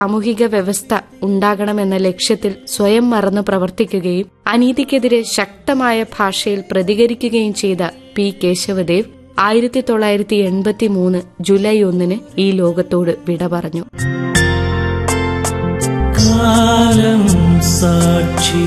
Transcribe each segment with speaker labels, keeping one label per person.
Speaker 1: സാമൂഹിക വ്യവസ്ഥ ഉണ്ടാകണമെന്ന ലക്ഷ്യത്തിൽ സ്വയം മറന്നു പ്രവർത്തിക്കുകയും അനീതിക്കെതിരെ ശക്തമായ ഭാഷയിൽ പ്രതികരിക്കുകയും ചെയ്ത പി കേശവദേവ് ആയിരത്തി തൊള്ളായിരത്തി എൺപത്തി മൂന്ന് ജൂലൈ ഒന്നിന് ഈ ലോകത്തോട് വിട പറഞ്ഞു
Speaker 2: കാലം സാക്ഷി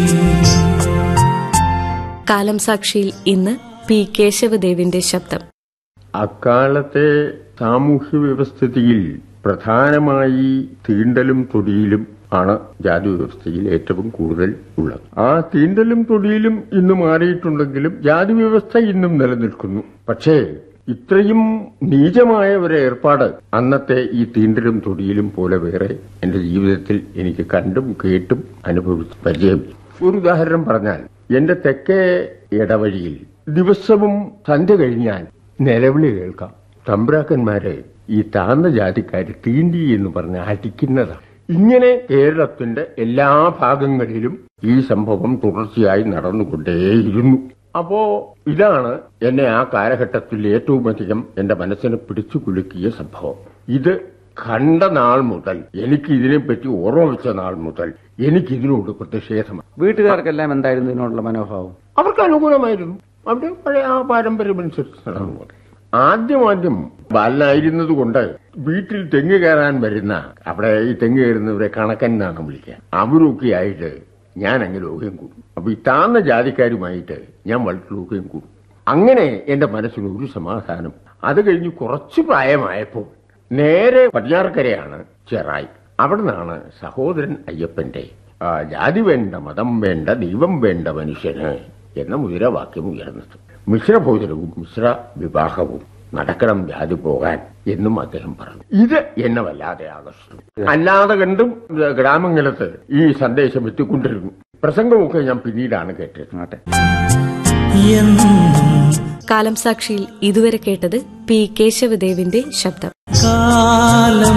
Speaker 1: കാലം സാക്ഷിയിൽ ഇന്ന് പി കേശവദേവിന്റെ ശബ്ദം
Speaker 3: അക്കാലത്തെ സാമൂഹ്യ വ്യവസ്ഥിതിയിൽ പ്രധാനമായി തീണ്ടലും തൊടിയിലും ആണ് ജാതി വ്യവസ്ഥയിൽ ഏറ്റവും കൂടുതൽ ഉള്ളത് ആ തീണ്ടലും തൊടിയിലും ഇന്ന് മാറിയിട്ടുണ്ടെങ്കിലും ജാതി വ്യവസ്ഥ ഇന്നും നിലനിൽക്കുന്നു പക്ഷേ ഇത്രയും നീചമായ ഒരു ഏർപ്പാട് അന്നത്തെ ഈ തീണ്ടലും തൊടിയിലും പോലെ വേറെ എന്റെ ജീവിതത്തിൽ എനിക്ക് കണ്ടും കേട്ടും അനുഭവിച്ച് പരിചയം ഒരു ഉദാഹരണം പറഞ്ഞാൽ എന്റെ തെക്കേ ഇടവഴിയിൽ ദിവസവും സന്ധ്യ കഴിഞ്ഞാൽ നിലവിളി കേൾക്കാം തമ്പ്രാക്കന്മാര് ഈ താഴ്ന്ന ജാതിക്കാര് തീണ്ടി എന്ന് പറഞ്ഞ് അടിക്കുന്നതാണ് ഇങ്ങനെ കേരളത്തിന്റെ എല്ലാ ഭാഗങ്ങളിലും ഈ സംഭവം തുടർച്ചയായി നടന്നുകൊണ്ടേയിരുന്നു അപ്പോ ഇതാണ് എന്നെ ആ കാലഘട്ടത്തിൽ ഏറ്റവും അധികം എന്റെ മനസ്സിനെ പിടിച്ചു കുലുക്കിയ സംഭവം ഇത് കണ്ട നാൾ മുതൽ എനിക്ക് ഇതിനെപ്പറ്റി ഓർമ്മ വെച്ച നാൾ മുതൽ എനിക്ക് ഇതിനോട് പ്രതിഷേധമാണ്
Speaker 4: വീട്ടുകാർക്കെല്ലാം എന്തായിരുന്നു ഇതിനോടുള്ള മനോഭാവം
Speaker 3: അവർക്ക് അനുകൂലമായിരുന്നു അവര് പഴയ ആ പാരമ്പര്യം അനുസരിച്ച് നടന്നു ആദ്യം ആദ്യം ബാലനായിരുന്നത് കൊണ്ട് വീട്ടിൽ തെങ്ങ് കയറാൻ വരുന്ന അവിടെ ഈ തെങ്ങ് കയറുന്നവരെ കണക്കൻ എന്നാണ് വിളിക്കുക അവരൊക്കെ ആയിട്ട് ഞാൻ അങ്ങ് ലോഹ്യം കൂടും അപ്പൊ ഈ താന്ന ജാതിക്കാരുമായിട്ട് ഞാൻ വളരെ ലോഹ്യം കൂടും അങ്ങനെ എന്റെ മനസ്സിന് ഒരു സമാധാനം അത് കഴിഞ്ഞ് കുറച്ചു പ്രായമായപ്പോൾ നേരെ പടിഞ്ഞാറക്കരയാണ് ചെറായി അവിടെ നിന്നാണ് സഹോദരൻ അയ്യപ്പന്റെ ആ, ജാതി വേണ്ട മതം വേണ്ട ദൈവം വേണ്ട മനുഷ്യന് എന്ന മുദ്രാവാക്യം ഉയർന്നത് മിശ്രഭോജനവും മിശ്ര വിവാഹവും നടക്കണം ജാതി പോകാൻ എന്നും അദ്ദേഹം പറഞ്ഞു ഇത് എന്നെ വല്ലാതെ ആകർഷിച്ചു അല്ലാതെ കണ്ടും ഇത് ഗ്രാമങ്ങളത്ത് ഈ സന്ദേശം എത്തിക്കൊണ്ടിരുന്നു പ്രസംഗമൊക്കെ ഞാൻ പിന്നീടാണ് കേട്ടത്
Speaker 4: ആട്ടെ
Speaker 2: എന്നും
Speaker 1: കാലം സാക്ഷിയിൽ ഇതുവരെ കേട്ടത് പി കേശവദേവിന്റെ ശബ്ദം
Speaker 2: കാലം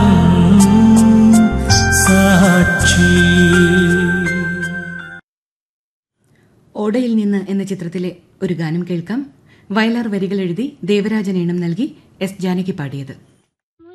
Speaker 2: സാക്ഷി
Speaker 5: ഓടയിൽ നിന്ന് എന്ന ചിത്രത്തിലെ ഒരു ഗാനം കേൾക്കാം വയലാർ വരികൾ എഴുതി ദേവരാജൻ ഈണം നൽകി എസ് ജാനകി പാടിയത്